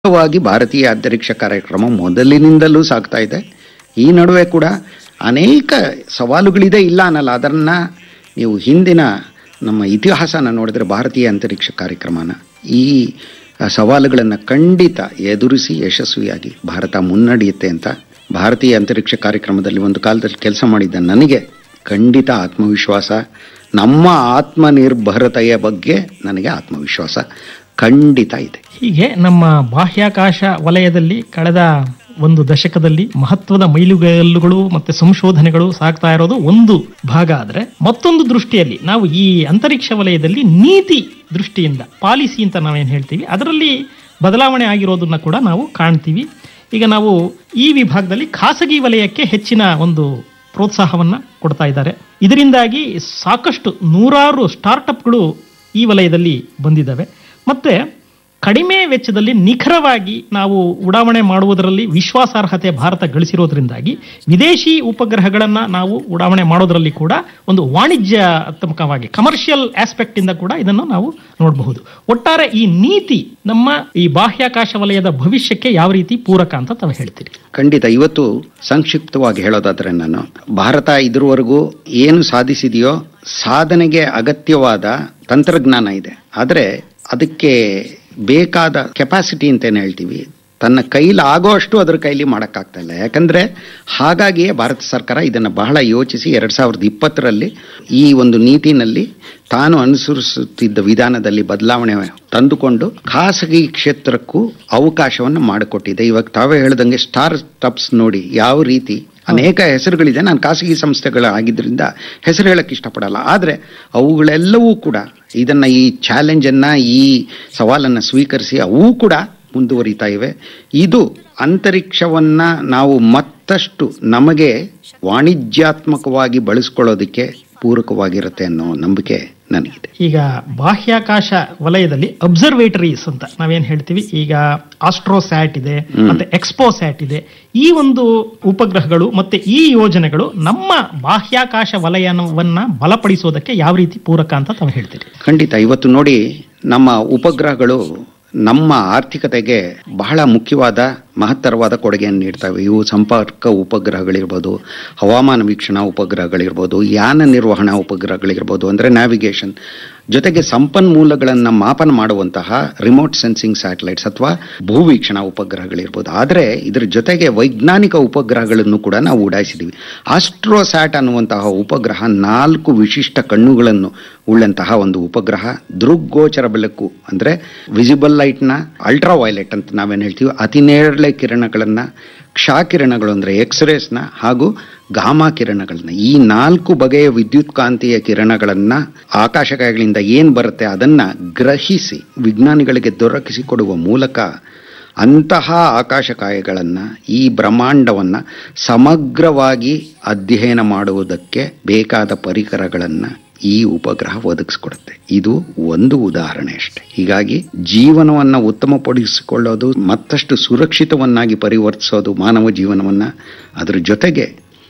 ವಾಗಿ ಭಾರತೀಯ ಅಂತರಿಕ್ಷ ಕಾರ್ಯಕ್ರಮ ಮೊದಲಿನಿಂದಲೂ ಸಾಗ್ತಾ ಇದೆ ಈ ನಡುವೆ ಕೂಡ ಅನೇಕ ಸವಾಲುಗಳಿದೆ ಇಲ್ಲ ಅನ್ನಲ್ಲ ಅದನ್ನು ನೀವು ಹಿಂದಿನ ನಮ್ಮ ಇತಿಹಾಸನ ನೋಡಿದ್ರೆ ಭಾರತೀಯ ಅಂತರಿಕ್ಷ ಕಾರ್ಯಕ್ರಮನ ಈ ಸವಾಲುಗಳನ್ನು ಖಂಡಿತ ಎದುರಿಸಿ ಯಶಸ್ವಿಯಾಗಿ ಭಾರತ ಮುನ್ನಡೆಯುತ್ತೆ ಅಂತ ಭಾರತೀಯ ಅಂತರಿಕ್ಷ ಕಾರ್ಯಕ್ರಮದಲ್ಲಿ ಒಂದು ಕಾಲದಲ್ಲಿ ಕೆಲಸ ಮಾಡಿದ್ದ ನನಗೆ ಖಂಡಿತ ಆತ್ಮವಿಶ್ವಾಸ ನಮ್ಮ ಆತ್ಮನಿರ್ಭರತೆಯ ಬಗ್ಗೆ ನನಗೆ ಆತ್ಮವಿಶ್ವಾಸ ಖಂಡಿತ ಇದೆ ಹೀಗೆ ನಮ್ಮ ಬಾಹ್ಯಾಕಾಶ ವಲಯದಲ್ಲಿ ಕಳೆದ ಒಂದು ದಶಕದಲ್ಲಿ ಮಹತ್ವದ ಮೈಲುಗಲ್ಲುಗಳು ಮತ್ತೆ ಸಂಶೋಧನೆಗಳು ಸಾಗ್ತಾ ಇರೋದು ಒಂದು ಭಾಗ ಆದ್ರೆ ಮತ್ತೊಂದು ದೃಷ್ಟಿಯಲ್ಲಿ ನಾವು ಈ ಅಂತರಿಕ್ಷ ವಲಯದಲ್ಲಿ ನೀತಿ ದೃಷ್ಟಿಯಿಂದ ಪಾಲಿಸಿ ಅಂತ ನಾವೇನು ಹೇಳ್ತೀವಿ ಅದರಲ್ಲಿ ಬದಲಾವಣೆ ಆಗಿರೋದನ್ನ ಕೂಡ ನಾವು ಕಾಣ್ತೀವಿ ಈಗ ನಾವು ಈ ವಿಭಾಗದಲ್ಲಿ ಖಾಸಗಿ ವಲಯಕ್ಕೆ ಹೆಚ್ಚಿನ ಒಂದು ಪ್ರೋತ್ಸಾಹವನ್ನ ಕೊಡ್ತಾ ಇದ್ದಾರೆ ಇದರಿಂದಾಗಿ ಸಾಕಷ್ಟು ನೂರಾರು ಸ್ಟಾರ್ಟಪ್ಗಳು ಈ ವಲಯದಲ್ಲಿ ಬಂದಿದ್ದಾವೆ ಮತ್ತೆ ಕಡಿಮೆ ವೆಚ್ಚದಲ್ಲಿ ನಿಖರವಾಗಿ ನಾವು ಉಡಾವಣೆ ಮಾಡುವುದರಲ್ಲಿ ವಿಶ್ವಾಸಾರ್ಹತೆ ಭಾರತ ಗಳಿಸಿರೋದ್ರಿಂದಾಗಿ ವಿದೇಶಿ ಉಪಗ್ರಹಗಳನ್ನ ನಾವು ಉಡಾವಣೆ ಮಾಡೋದರಲ್ಲಿ ಕೂಡ ಒಂದು ವಾಣಿಜ್ಯಾತ್ಮಕವಾಗಿ ಕಮರ್ಷಿಯಲ್ ಆಸ್ಪೆಕ್ಟ್ ಇಂದ ಕೂಡ ಇದನ್ನು ನಾವು ನೋಡಬಹುದು ಒಟ್ಟಾರೆ ಈ ನೀತಿ ನಮ್ಮ ಈ ಬಾಹ್ಯಾಕಾಶ ವಲಯದ ಭವಿಷ್ಯಕ್ಕೆ ಯಾವ ರೀತಿ ಪೂರಕ ಅಂತ ತಾವು ಹೇಳ್ತೀರಿ ಖಂಡಿತ ಇವತ್ತು ಸಂಕ್ಷಿಪ್ತವಾಗಿ ಹೇಳೋದಾದ್ರೆ ನಾನು ಭಾರತ ಇದುವರೆಗೂ ಏನು ಸಾಧಿಸಿದೆಯೋ ಸಾಧನೆಗೆ ಅಗತ್ಯವಾದ ತಂತ್ರಜ್ಞಾನ ಇದೆ ಆದರೆ ಅದಕ್ಕೆ ಬೇಕಾದ ಕೆಪಾಸಿಟಿ ಅಂತೇನು ಹೇಳ್ತೀವಿ ತನ್ನ ಕೈಲಿ ಆಗೋಷ್ಟು ಅದರ ಕೈಲಿ ಮಾಡೋಕ್ಕಾಗ್ತಾ ಇಲ್ಲ ಯಾಕಂದ್ರೆ ಹಾಗಾಗಿಯೇ ಭಾರತ ಸರ್ಕಾರ ಇದನ್ನು ಬಹಳ ಯೋಚಿಸಿ ಎರಡ್ ಸಾವಿರದ ಇಪ್ಪತ್ತರಲ್ಲಿ ಈ ಒಂದು ನೀತಿನಲ್ಲಿ ತಾನು ಅನುಸರಿಸುತ್ತಿದ್ದ ವಿಧಾನದಲ್ಲಿ ಬದಲಾವಣೆ ತಂದುಕೊಂಡು ಖಾಸಗಿ ಕ್ಷೇತ್ರಕ್ಕೂ ಅವಕಾಶವನ್ನು ಮಾಡಿಕೊಟ್ಟಿದೆ ಇವಾಗ ತಾವೇ ಹೇಳ್ದಂಗೆ ಸ್ಟಾರ್ಟ್ ನೋಡಿ ಯಾವ ರೀತಿ ಅನೇಕ ಹೆಸರುಗಳಿದೆ ನಾನು ಖಾಸಗಿ ಸಂಸ್ಥೆಗಳ ಆಗಿದ್ದರಿಂದ ಹೆಸರು ಹೇಳಕ್ಕೆ ಇಷ್ಟಪಡಲ್ಲ ಆದರೆ ಅವುಗಳೆಲ್ಲವೂ ಕೂಡ ಇದನ್ನ ಈ ಚಾಲೆಂಜನ್ನ ಈ ಸವಾಲನ್ನು ಸ್ವೀಕರಿಸಿ ಅವು ಕೂಡ ಮುಂದುವರಿತಾ ಇವೆ ಇದು ಅಂತರಿಕ್ಷವನ್ನ ನಾವು ಮತ್ತಷ್ಟು ನಮಗೆ ವಾಣಿಜ್ಯಾತ್ಮಕವಾಗಿ ಬಳಸ್ಕೊಳ್ಳೋದಕ್ಕೆ ಪೂರಕವಾಗಿರುತ್ತೆ ಅನ್ನೋ ನಂಬಿಕೆ ನನಗಿದೆ ಈಗ ಬಾಹ್ಯಾಕಾಶ ವಲಯದಲ್ಲಿ ಅಬ್ಸರ್ವೇಟರೀಸ್ ಅಂತ ನಾವೇನ್ ಹೇಳ್ತೀವಿ ಈಗ ಆಸ್ಟ್ರೋಸ್ಯಾಟ್ ಇದೆ ಮತ್ತೆ ಎಕ್ಸ್ಪೋಸ್ಯಾಟ್ ಇದೆ ಈ ಒಂದು ಉಪಗ್ರಹಗಳು ಮತ್ತೆ ಈ ಯೋಜನೆಗಳು ನಮ್ಮ ಬಾಹ್ಯಾಕಾಶ ವಲಯವನ್ನ ಬಲಪಡಿಸೋದಕ್ಕೆ ಯಾವ ರೀತಿ ಪೂರಕ ಅಂತ ತಾವು ಹೇಳ್ತೀರಿ ಖಂಡಿತ ಇವತ್ತು ನೋಡಿ ನಮ್ಮ ಉಪಗ್ರಹಗಳು ನಮ್ಮ ಆರ್ಥಿಕತೆಗೆ ಬಹಳ ಮುಖ್ಯವಾದ ಮಹತ್ತರವಾದ ಕೊಡುಗೆಯನ್ನು ನೀಡ್ತವೆ ಇವು ಸಂಪರ್ಕ ಉಪಗ್ರಹಗಳಿರ್ಬೋದು ಹವಾಮಾನ ವೀಕ್ಷಣಾ ಉಪಗ್ರಹಗಳಿರ್ಬೋದು ಯಾನ ನಿರ್ವಹಣಾ ಉಪಗ್ರಹಗಳಿರ್ಬೋದು ಅಂದರೆ ನ್ಯಾವಿಗೇಷನ್ ಜೊತೆಗೆ ಸಂಪನ್ಮೂಲಗಳನ್ನು ಮಾಪನ ಮಾಡುವಂತಹ ರಿಮೋಟ್ ಸೆನ್ಸಿಂಗ್ ಸ್ಯಾಟಲೈಟ್ಸ್ ಅಥವಾ ಭೂವೀಕ್ಷಣಾ ಉಪಗ್ರಹಗಳಿರ್ಬೋದು ಆದರೆ ಇದರ ಜೊತೆಗೆ ವೈಜ್ಞಾನಿಕ ಉಪಗ್ರಹಗಳನ್ನು ಕೂಡ ನಾವು ಉಡಾಯಿಸಿದ್ದೀವಿ ಆಸ್ಟ್ರೋಸ್ಯಾಟ್ ಅನ್ನುವಂತಹ ಉಪಗ್ರಹ ನಾಲ್ಕು ವಿಶಿಷ್ಟ ಕಣ್ಣುಗಳನ್ನು ಉಳ್ಳಂತಹ ಒಂದು ಉಪಗ್ರಹ ದೃಗ್ಗೋಚರ ಬೆಳಕು ಅಂದರೆ ವಿಸಿಬಲ್ ಲೈಟ್ನ ಅಲ್ಟ್ರಾ ವೈಲೆಟ್ ಅಂತ ನಾವೇನು ಹೇಳ್ತೀವಿ ಅತಿ ನೇರಳೆ ಕಿರಣಗಳನ್ನು ಕ್ಷಾಕಿರಣಗಳು ಅಂದರೆ ಎಕ್ಸ್ರೇಸ್ನ ಹಾಗೂ ಗಾಮಾ ಕಿರಣಗಳನ್ನ ಈ ನಾಲ್ಕು ಬಗೆಯ ವಿದ್ಯುತ್ ಕಾಂತೀಯ ಕಿರಣಗಳನ್ನ ಆಕಾಶಕಾಯಗಳಿಂದ ಏನು ಬರುತ್ತೆ ಅದನ್ನ ಗ್ರಹಿಸಿ ವಿಜ್ಞಾನಿಗಳಿಗೆ ದೊರಕಿಸಿಕೊಡುವ ಮೂಲಕ ಅಂತಹ ಆಕಾಶಕಾಯಗಳನ್ನು ಈ ಬ್ರಹ್ಮಾಂಡವನ್ನು ಸಮಗ್ರವಾಗಿ ಅಧ್ಯಯನ ಮಾಡುವುದಕ್ಕೆ ಬೇಕಾದ ಪರಿಕರಗಳನ್ನು ಈ ಉಪಗ್ರಹ ಒದಗಿಸ್ಕೊಡುತ್ತೆ ಇದು ಒಂದು ಉದಾಹರಣೆ ಅಷ್ಟೆ ಹೀಗಾಗಿ ಜೀವನವನ್ನು ಉತ್ತಮಪಡಿಸಿಕೊಳ್ಳೋದು ಮತ್ತಷ್ಟು ಸುರಕ್ಷಿತವನ್ನಾಗಿ ಪರಿವರ್ತಿಸೋದು ಮಾನವ ಜೀವನವನ್ನು ಅದರ ಜೊತೆಗೆ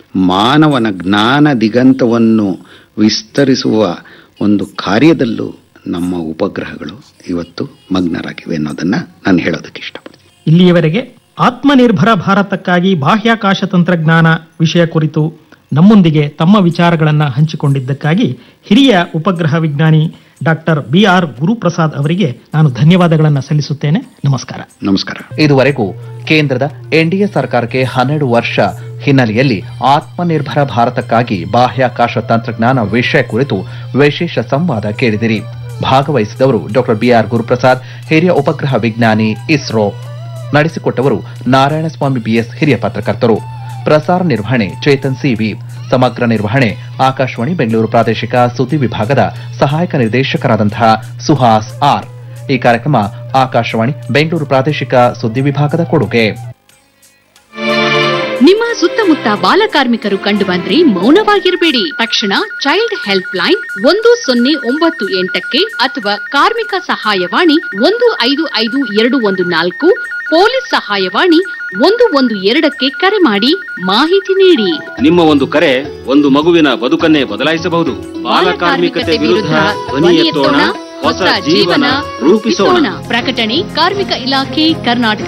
ಮಾನವನ ಜ್ಞಾನ ದಿಗಂತವನ್ನು ವಿಸ್ತರಿಸುವ ಒಂದು ಕಾರ್ಯದಲ್ಲೂ ನಮ್ಮ ಉಪಗ್ರಹಗಳು ಇವತ್ತು ಮಗ್ನರಾಗಿವೆ ಅನ್ನೋದನ್ನ ನಾನು ಹೇಳೋದಕ್ಕೆ ಇಷ್ಟಪಡ್ತೀನಿ ಇಲ್ಲಿಯವರೆಗೆ ಆತ್ಮನಿರ್ಭರ ಭಾರತಕ್ಕಾಗಿ ಬಾಹ್ಯಾಕಾಶ ತಂತ್ರಜ್ಞಾನ ವಿಷಯ ಕುರಿತು ನಮ್ಮೊಂದಿಗೆ ತಮ್ಮ ವಿಚಾರಗಳನ್ನು ಹಂಚಿಕೊಂಡಿದ್ದಕ್ಕಾಗಿ ಹಿರಿಯ ಉಪಗ್ರಹ ವಿಜ್ಞಾನಿ ಡಾಕ್ಟರ್ ಬಿ ಆರ್ ಗುರುಪ್ರಸಾದ್ ಅವರಿಗೆ ನಾನು ಧನ್ಯವಾದಗಳನ್ನು ಸಲ್ಲಿಸುತ್ತೇನೆ ನಮಸ್ಕಾರ ನಮಸ್ಕಾರ ಇದುವರೆಗೂ ಕೇಂದ್ರದ ಎನ್ಡಿಎ ಸರ್ಕಾರಕ್ಕೆ ಹನ್ನೆರಡು ವರ್ಷ ಹಿನ್ನೆಲೆಯಲ್ಲಿ ಆತ್ಮನಿರ್ಭರ ಭಾರತಕ್ಕಾಗಿ ಬಾಹ್ಯಾಕಾಶ ತಂತ್ರಜ್ಞಾನ ವಿಷಯ ಕುರಿತು ವಿಶೇಷ ಸಂವಾದ ಕೇಳಿದಿರಿ ಭಾಗವಹಿಸಿದವರು ಡಾಕ್ಟರ್ ಬಿಆರ್ ಗುರುಪ್ರಸಾದ್ ಹಿರಿಯ ಉಪಗ್ರಹ ವಿಜ್ಞಾನಿ ಇಸ್ರೋ ನಡೆಸಿಕೊಟ್ಟವರು ನಾರಾಯಣಸ್ವಾಮಿ ಬಿಎಸ್ ಹಿರಿಯ ಪತ್ರಕರ್ತರು ಪ್ರಸಾರ ನಿರ್ವಹಣೆ ಚೇತನ್ ಸಿವಿ ಸಮಗ್ರ ನಿರ್ವಹಣೆ ಆಕಾಶವಾಣಿ ಬೆಂಗಳೂರು ಪ್ರಾದೇಶಿಕ ಸುದ್ದಿ ವಿಭಾಗದ ಸಹಾಯಕ ನಿರ್ದೇಶಕರಾದಂತಹ ಸುಹಾಸ್ ಆರ್ ಈ ಕಾರ್ಯಕ್ರಮ ಆಕಾಶವಾಣಿ ಬೆಂಗಳೂರು ಪ್ರಾದೇಶಿಕ ಸುದ್ದಿ ವಿಭಾಗದ ಕೊಡುಗೆ ನಿಮ್ಮ ಸುತ್ತಮುತ್ತ ಬಾಲಕಾರ್ಮಿಕರು ಕಂಡುಬಂದ್ರೆ ಮೌನವಾಗಿರಬೇಡಿ ತಕ್ಷಣ ಚೈಲ್ಡ್ ಹೆಲ್ಪ್ ಲೈನ್ ಒಂದು ಸೊನ್ನೆ ಒಂಬತ್ತು ಎಂಟಕ್ಕೆ ಅಥವಾ ಕಾರ್ಮಿಕ ಸಹಾಯವಾಣಿ ಒಂದು ಐದು ಐದು ಎರಡು ಒಂದು ನಾಲ್ಕು ಪೊಲೀಸ್ ಸಹಾಯವಾಣಿ ಒಂದು ಒಂದು ಎರಡಕ್ಕೆ ಕರೆ ಮಾಡಿ ಮಾಹಿತಿ ನೀಡಿ ನಿಮ್ಮ ಒಂದು ಕರೆ ಒಂದು ಮಗುವಿನ ಬದುಕನ್ನೇ ಬದಲಾಯಿಸಬಹುದು ಬಾಲಕಾರ್ಮಿಕತೆ ವಿರುದ್ಧ ಧ್ವನಿ ಎತ್ತೋಣ ಹೊಸ ಜೀವನ ರೂಪಿಸೋಣ ಪ್ರಕಟಣೆ ಕಾರ್ಮಿಕ ಇಲಾಖೆ ಕರ್ನಾಟಕ